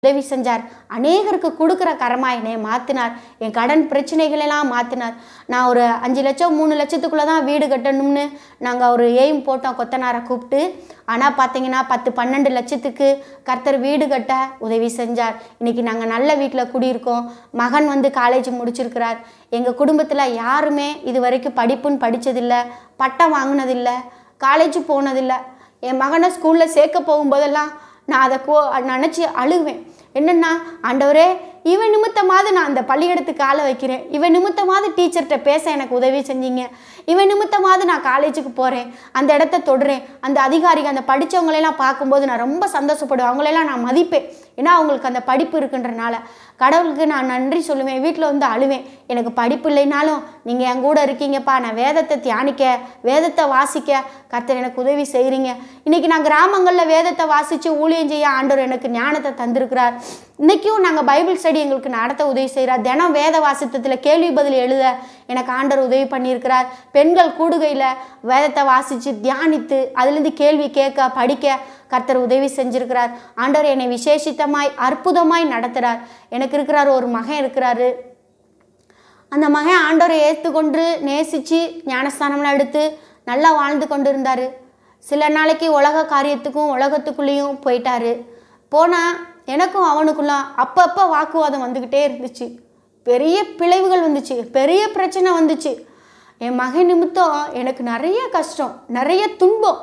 உதவி செஞ்சார் அநேகருக்கு கொடுக்குற கரமா என்னை மாற்றினார் என் கடன் பிரச்சனைகளெல்லாம் மாற்றினார் நான் ஒரு அஞ்சு லட்சம் மூணு லட்சத்துக்குள்ளே தான் வீடு கட்டணும்னு நாங்கள் ஒரு எய்ம் போட்டோம் கொத்தனாரை கூப்பிட்டு ஆனால் பார்த்தீங்கன்னா பத்து பன்னெண்டு லட்சத்துக்கு கர்த்தர் வீடு கட்ட உதவி செஞ்சார் இன்னைக்கு நாங்கள் நல்ல வீட்டில் குடியிருக்கோம் மகன் வந்து காலேஜ் முடிச்சிருக்கிறார் எங்கள் குடும்பத்தில் யாருமே இது வரைக்கும் படிப்புன்னு படித்ததில்லை பட்டம் வாங்கினதில்லை காலேஜ் போனதில்லை என் மகனை ஸ்கூலில் சேர்க்க போகும்போதெல்லாம் நான் அதை கோ நினச்சி அழுவேன் என்னென்னா ஆண்டவரே இவன் நிமித்தமாவது நான் அந்த பள்ளியிடத்துக்கு ஆளை வைக்கிறேன் இவன் நிமித்தமாவது டீச்சர்கிட்ட பேச எனக்கு உதவி செஞ்சீங்க இவன் நிமித்தமாவது நான் காலேஜுக்கு போகிறேன் அந்த இடத்த தொடுறேன் அந்த அதிகாரிகள் அந்த படித்தவங்களெல்லாம் பார்க்கும்போது நான் ரொம்ப சந்தோஷப்படுவேன் அவங்களெல்லாம் நான் மதிப்பேன் ஏன்னா அவங்களுக்கு அந்த படிப்பு இருக்குன்றனால கடவுளுக்கு நான் நன்றி சொல்லுவேன் வீட்டில் வந்து அழுவேன் எனக்கு படிப்பு இல்லைனாலும் நீங்கள் என் கூட இருக்கீங்கப்பா நான் வேதத்தை தியானிக்க வேதத்தை வாசிக்க கர்த்தர் எனக்கு உதவி செய்கிறீங்க இன்றைக்கி நான் கிராமங்களில் வேதத்தை வாசித்து ஊழியம் செய்ய ஆண்டவர் எனக்கு ஞானத்தை தந்திருக்கிறார் இன்றைக்கும் நாங்கள் பைபிள் ஸ்டடி எங்களுக்கு நடத்த உதவி செய்கிறார் தினம் வேத வாசித்தத்தில் கேள்வி பதில் எழுத எனக்கு ஆண்டவர் உதவி பண்ணியிருக்கிறார் பெண்கள் கூடுகையில் வேதத்தை வாசித்து தியானித்து அதுலேருந்து கேள்வி கேட்க படிக்க கர்த்தர் உதவி செஞ்சிருக்கிறார் ஆண்டவர் என்னை விசேஷித்தமாய் அற்புதமாய் நடத்துகிறார் எனக்கு இருக்கிறார் ஒரு மகன் இருக்கிறாரு அந்த மகன் ஆண்டவரை ஏற்றுக்கொண்டு நேசித்து ஞானஸ்தானம்லாம் எடுத்து நல்லா வாழ்ந்து கொண்டு இருந்தார் சில நாளைக்கு உலக காரியத்துக்கும் உலகத்துக்குள்ளேயும் போயிட்டாரு போனால் எனக்கும் அவனுக்குள்ள அப்பப்போ வாக்குவாதம் வந்துக்கிட்டே இருந்துச்சு பெரிய பிழைவுகள் வந்துச்சு பெரிய பிரச்சனை வந்துச்சு என் மகன் நிமித்தம் எனக்கு நிறைய கஷ்டம் நிறைய துன்பம்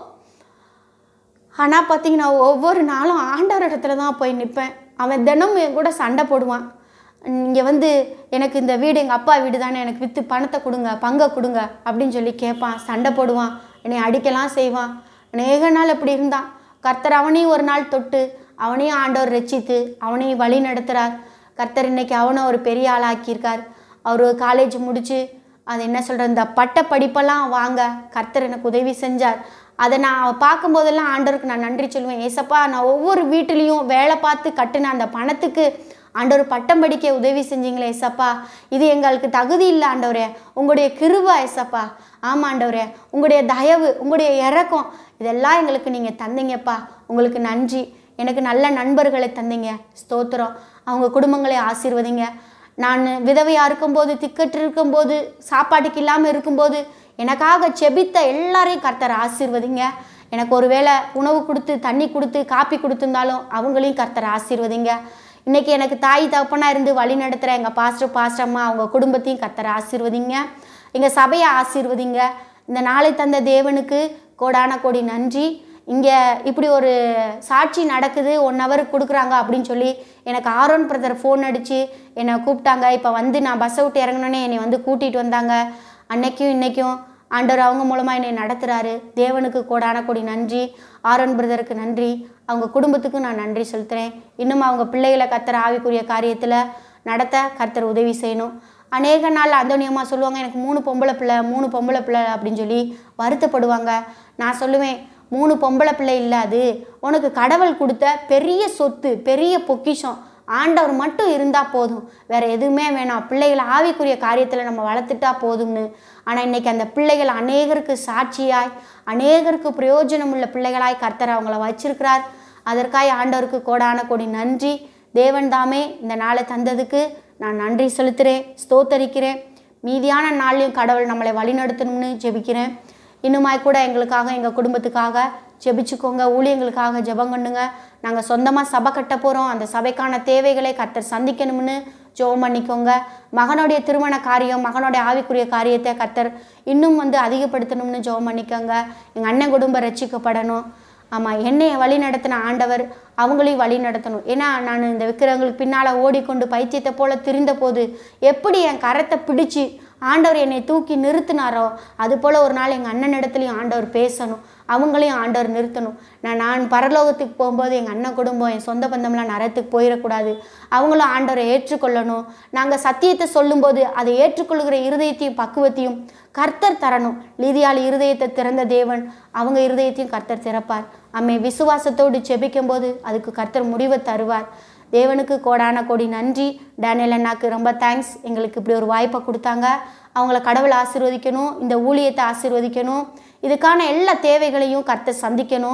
ஆனால் பார்த்தீங்கன்னா ஒவ்வொரு நாளும் ஆண்டவர் இடத்துல தான் போய் நிற்பேன் அவன் தினமும் என் கூட சண்டை போடுவான் இங்கே வந்து எனக்கு இந்த வீடு எங்கள் அப்பா வீடு தானே எனக்கு விற்று பணத்தை கொடுங்க பங்கை கொடுங்க அப்படின்னு சொல்லி கேட்பான் சண்டை போடுவான் என்னை அடிக்கலாம் செய்வான் அநேக நாள் அப்படி இருந்தான் கர்த்தர் அவனையும் ஒரு நாள் தொட்டு அவனையும் ஆண்டவர் ரட்சித்து அவனையும் வழி நடத்துகிறார் கர்த்தர் இன்னைக்கு அவனை ஒரு பெரிய ஆளாக்கியிருக்கார் அவர் காலேஜ் முடித்து அது என்ன சொல்கிறது இந்த பட்ட படிப்பெல்லாம் வாங்க கர்த்தர் எனக்கு உதவி செஞ்சார் அதை நான் பார்க்கும்போதெல்லாம் ஆண்டவருக்கு நான் நன்றி சொல்லுவேன் ஏசப்பா நான் ஒவ்வொரு வீட்டிலையும் வேலை பார்த்து கட்டின அந்த பணத்துக்கு ஆண்டவர் பட்டம் படிக்க உதவி செஞ்சீங்களே ஏசப்பா இது எங்களுக்கு தகுதி இல்லை ஆண்டவரே உங்களுடைய கிருபா ஏசப்பா ஆமாம் ஆண்டவரே உங்களுடைய தயவு உங்களுடைய இறக்கம் இதெல்லாம் எங்களுக்கு நீங்கள் தந்தீங்கப்பா உங்களுக்கு நன்றி எனக்கு நல்ல நண்பர்களை தந்தீங்க ஸ்தோத்திரம் அவங்க குடும்பங்களை ஆசீர்வதிங்க நான் விதவையாக இருக்கும்போது திக்கட்டு இருக்கும்போது சாப்பாட்டுக்கு இல்லாமல் இருக்கும்போது எனக்காக செபித்த எல்லாரையும் கர்த்தர் ஆசீர்வதிங்க எனக்கு ஒரு வேளை உணவு கொடுத்து தண்ணி கொடுத்து காப்பி கொடுத்துருந்தாலும் அவங்களையும் கர்த்தர் ஆசீர்வதிங்க இன்றைக்கி எனக்கு தாய் தகப்பனாக இருந்து வழி நடத்துகிற எங்கள் பாஸ்டர் பாஸ்டம்மா அவங்க குடும்பத்தையும் கர்த்தர் ஆசீர்வதிங்க எங்கள் சபையை ஆசீர்வதிங்க இந்த நாளை தந்த தேவனுக்கு கோடான கோடி நன்றி இங்கே இப்படி ஒரு சாட்சி நடக்குது ஒன் ஹவர் கொடுக்குறாங்க அப்படின்னு சொல்லி எனக்கு ஆரோன் பிரதர் ஃபோன் அடித்து என்னை கூப்பிட்டாங்க இப்போ வந்து நான் பஸ்ஸை விட்டு இறங்கினோன்னே என்னை வந்து கூட்டிகிட்டு வந்தாங்க அன்னைக்கும் இன்னைக்கும் ஆண்டவர் அவங்க மூலமாக என்னை நடத்துகிறாரு தேவனுக்கு கோடான கோடி நன்றி ஆரோன் பிரதருக்கு நன்றி அவங்க குடும்பத்துக்கும் நான் நன்றி செலுத்துகிறேன் இன்னும் அவங்க பிள்ளைகளை கத்தர் ஆவிக்குரிய காரியத்தில் நடத்த கர்த்தர் உதவி செய்யணும் அநேக நாள் அந்தோனியம்மா சொல்லுவாங்க எனக்கு மூணு பொம்பளை பிள்ளை மூணு பொம்பளை பிள்ளை அப்படின்னு சொல்லி வருத்தப்படுவாங்க நான் சொல்லுவேன் மூணு பொம்பளை பிள்ளை இல்லை அது உனக்கு கடவுள் கொடுத்த பெரிய சொத்து பெரிய பொக்கிஷம் ஆண்டவர் மட்டும் இருந்தால் போதும் வேற எதுவுமே வேணாம் பிள்ளைகளை ஆவிக்குரிய காரியத்தில் நம்ம வளர்த்துட்டா போதும்னு ஆனால் இன்னைக்கு அந்த பிள்ளைகள் அநேகருக்கு சாட்சியாய் அநேகருக்கு பிரயோஜனம் உள்ள பிள்ளைகளாய் கர்த்தர் அவங்கள வச்சிருக்கிறார் அதற்காய் ஆண்டவருக்கு கோடான கோடி நன்றி தேவன் தாமே இந்த நாளை தந்ததுக்கு நான் நன்றி செலுத்துகிறேன் ஸ்தோத்தரிக்கிறேன் மீதியான நாள்லையும் கடவுள் நம்மளை வழிநடத்தணும்னு ஜெபிக்கிறேன் இன்னுமாய் கூட எங்களுக்காக எங்கள் குடும்பத்துக்காக ஜெபிச்சுக்கோங்க ஊழியங்களுக்காக ஜெபம் பண்ணுங்க நாங்கள் சொந்தமாக சபை கட்ட போகிறோம் அந்த சபைக்கான தேவைகளை கர்த்தர் சந்திக்கணும்னு ஜெபம் பண்ணிக்கோங்க மகனுடைய திருமண காரியம் மகனுடைய ஆவிக்குரிய காரியத்தை கர்த்தர் இன்னும் வந்து அதிகப்படுத்தணும்னு ஜெபம் பண்ணிக்கோங்க எங்கள் அண்ணன் குடும்பம் ரட்சிக்கப்படணும் ஆமாம் என்னைய வழி நடத்தின ஆண்டவர் அவங்களையும் வழி நடத்தணும் ஏன்னா நான் இந்த விக்கிரங்களுக்கு பின்னால் ஓடிக்கொண்டு பைத்தியத்தை போல திரிந்த போது எப்படி என் கரத்தை பிடிச்சு ஆண்டவர் என்னை தூக்கி நிறுத்தினாரோ அது போல் ஒரு நாள் எங்கள் அண்ணன் இடத்துலையும் ஆண்டவர் பேசணும் அவங்களையும் ஆண்டவர் நிறுத்தணும் நான் நான் பரலோகத்துக்கு போகும்போது எங்கள் அண்ணன் குடும்பம் என் சொந்த பந்தம்லாம் நரத்துக்கு போயிடக்கூடாது அவங்களும் ஆண்டவரை ஏற்றுக்கொள்ளணும் நாங்கள் சத்தியத்தை சொல்லும்போது அதை ஏற்றுக்கொள்கிற இருதயத்தையும் பக்குவத்தையும் கர்த்தர் தரணும் லீதியால் இருதயத்தை திறந்த தேவன் அவங்க இருதயத்தையும் கர்த்தர் திறப்பார் அம்மை விசுவாசத்தோடு செபிக்கும் போது அதுக்கு கர்த்தர் முடிவை தருவார் தேவனுக்கு கோடான கோடி நன்றி டேனியல் அண்ணாக்கு ரொம்ப தேங்க்ஸ் எங்களுக்கு இப்படி ஒரு வாய்ப்பை கொடுத்தாங்க அவங்கள கடவுள் ஆசீர்வதிக்கணும் இந்த ஊழியத்தை ஆசீர்வதிக்கணும் இதுக்கான எல்லா தேவைகளையும் கர்த்தர் சந்திக்கணும்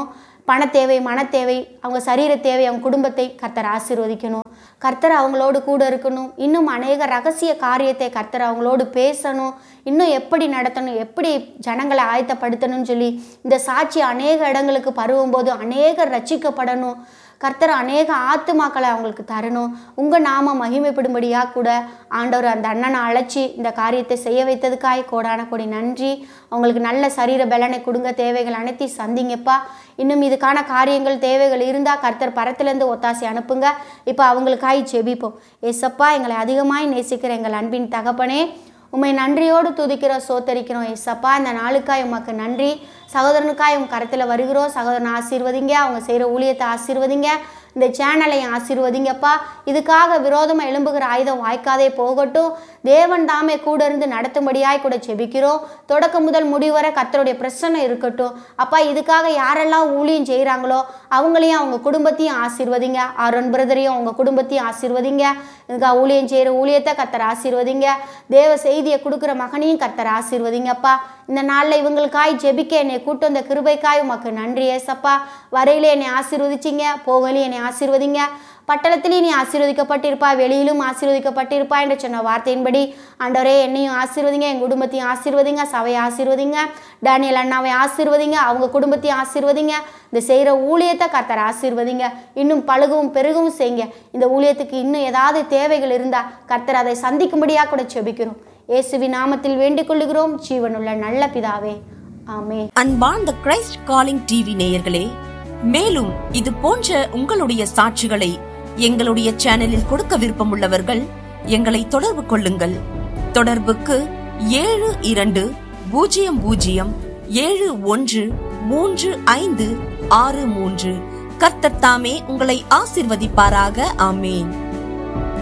பண தேவை மன தேவை அவங்க சரீர தேவை அவங்க குடும்பத்தை கர்த்தர் ஆசீர்வதிக்கணும் கர்த்தர் அவங்களோடு கூட இருக்கணும் இன்னும் அநேக ரகசிய காரியத்தை கர்த்தர் அவங்களோடு பேசணும் இன்னும் எப்படி நடத்தணும் எப்படி ஜனங்களை ஆயத்தப்படுத்தணும்னு சொல்லி இந்த சாட்சி அநேக இடங்களுக்கு பருவும்போது அநேகர் ரட்சிக்கப்படணும் கர்த்தர் அநேக ஆத்துமாக்களை அவங்களுக்கு தரணும் உங்கள் நாம மகிமைப்படும்படியாக கூட ஆண்டவர் அந்த அண்ணனை அழைச்சி இந்த காரியத்தை செய்ய வைத்ததுக்காய் கோடான கொடி நன்றி அவங்களுக்கு நல்ல சரீர பலனை கொடுங்க தேவைகள் அனைத்தையும் சந்திங்கப்பா இன்னும் இதுக்கான காரியங்கள் தேவைகள் இருந்தால் கர்த்தர் பரத்திலேருந்து ஒத்தாசி அனுப்புங்க இப்போ அவங்களுக்காய் ஜெபிப்போம் ஏசப்பா எங்களை அதிகமாய் நேசிக்கிற எங்கள் அன்பின் தகப்பனே உம்மை நன்றியோடு துதிக்கிறோம் சோத்தரிக்கிறோம் ஏசப்பா இந்த நாளுக்காய் உமக்கு நன்றி சகோதரனுக்காய் உம் கரத்தில் வருகிறோம் சகோதரனை ஆசீர்வதிங்க அவங்க செய்கிற ஊழியத்தை ஆசீர்வதிங்க இந்த சேனலையும் ஆசீர்வதிங்கப்பா இதுக்காக விரோதமாக எழும்புகிற ஆயுதம் வாய்க்காதே போகட்டும் தேவன் தாமே கூட இருந்து நடத்தும்படியாய் கூட செபிக்கிறோம் தொடக்கம் முதல் முடிவரை கர்த்தருடைய பிரச்சனை இருக்கட்டும் அப்பா இதுக்காக யாரெல்லாம் ஊழியம் செய்கிறாங்களோ அவங்களையும் அவங்க குடும்பத்தையும் ஆசீர்வதிங்க ஆரோன் பிரதரையும் அவங்க குடும்பத்தையும் ஆசீர்வதிங்க இதுக்காக ஊழியம் செய்கிற ஊழியத்தை கர்த்தர் ஆசீர்வதிங்க தேவ செய்தியை கொடுக்குற மகனையும் கர்த்தர் ஆசீர்வதிங்கப்பா இந்த நாளில் இவங்களுக்காய் ஜெபிக்க என்னை கூட்டு வந்த கிருபைக்காய் உமக்கு நன்றி ஏசப்பா வரையிலே என்னை ஆசீர்வதிச்சிங்க போகலையும் என்னை ஆசீர்வதிங்க பட்டணத்திலையும் நீ ஆசீர்வதிக்கப்பட்டிருப்பா வெளியிலும் ஆசீர்வதிக்கப்பட்டிருப்பா என்று சொன்ன வார்த்தையின்படி ஆண்டவரே என்னையும் ஆசீர்வதிங்க என் குடும்பத்தையும் ஆசீர்வதிங்க சபையை ஆசீர்வதிங்க டேனியல் அண்ணாவை ஆசீர்வதிங்க அவங்க குடும்பத்தையும் ஆசீர்வதிங்க இந்த செய்கிற ஊழியத்தை கர்த்தர் ஆசீர்வதிங்க இன்னும் பழுகவும் பெருகவும் செய்யுங்க இந்த ஊழியத்துக்கு இன்னும் ஏதாவது தேவைகள் இருந்தால் கர்த்தர் அதை சந்திக்கும்படியாக கூட செபிக்கிறோம் இயேசுவி நாமத்தில் வேண்டிக் கொள்ளுகிறோம் ஜீவனுள்ள நல்ல பிதாவே ஆமே அன்பார்ந்த கிரைஸ்ட் காலிங் டிவி நேயர்களே மேலும் இது போன்ற உங்களுடைய சாட்சிகளை எங்களுடைய சேனலில் கொடுக்க விருப்பமுள்ளவர்கள் எங்களை தொடர்பு கொள்ளுங்கள் தொடர்புக்கு ஏழு இரண்டு பூஜ்ஜியம் பூஜ்ஜியம் ஏழு ஒன்று மூன்று ஐந்து ஆறு மூன்று கர்த்தர் தாமே உங்களை ஆசிர்வதிப்பாராக ஆமேன்